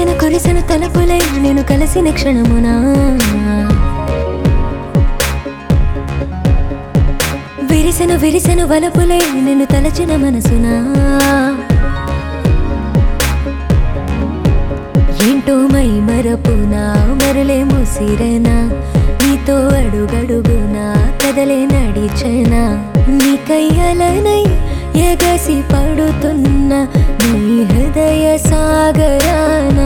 కురిసిన కురిసిన తలపులై నేను కలిసిన క్షణమునా విరిసెను విరిసెను వలపులై నేను తలచిన మనసునా ఏంటో మై మరపునా మరులే ముసిరనా నీతో అడుగడుగునా కదలే నడిచనా నీ కయ్యలనై ఎగసి పడుతున్న నీ హృదయ సాగరానా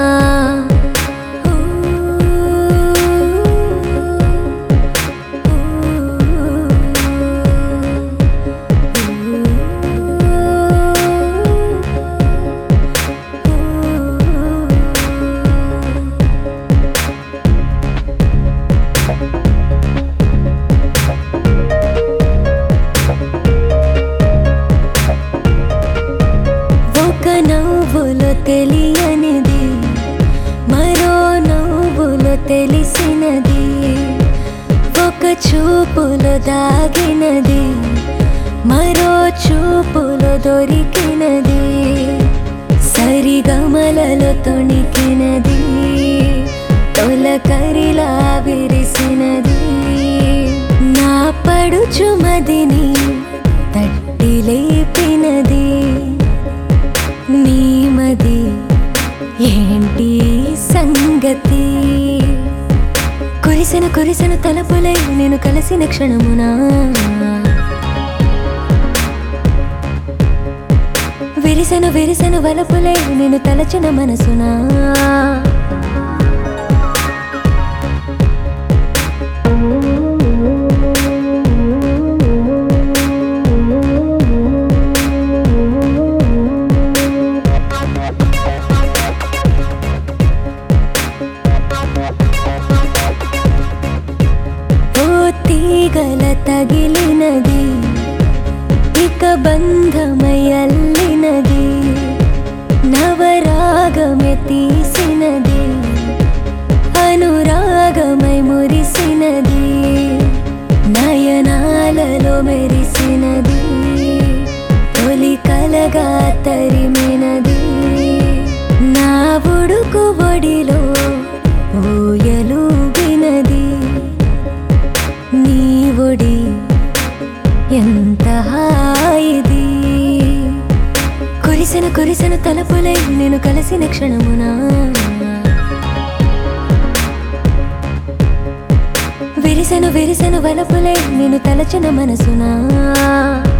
ఒక నవ్వులో తెలియనిది మరో నవ్వులో తెలిసినది ఒక చూపులో దాగినది మరో చూపులో దొరికినది సరిగమలలో తొణికినది తొలకరిలా విరిసినది నా పడుచుమదిని తట్టి లేపినది నీమది ఏంటి సంగతి కురిసిన కురిసిన తలపులై నేను కలిసిన క్షణమునా విరిసెను విరిసెను వలపులై నేను తలచిన మనసునా ఏంటో మై మరపునా మరులే ముసిరనా నీతో అడుగడుగునా కదలే నడిచనా నీ కయ్యలనై ఎగసి పడుతున్న నీ హృదయ సాగరానా ఓ విరిసెను విరిసెను వలపులై నేను తలచిన మనసునా ఓ తీగల తగిలినది ఇక బంధమయల్లినది నవరాగమే తీసినది అనురాగమై మురిసినది నయనాలలో మెరిసినది తొలి కలగా తరిమినది నా ఉడుకు ఒడిలో ఊయలుగినది నీ ఒడి ఎంత హాయిది కురిసిన కురిసిన తలపులై నేను కలిసిన క్షణమునా విరిసెను విరిసెను వలపులై నేను తలచిన మనసునా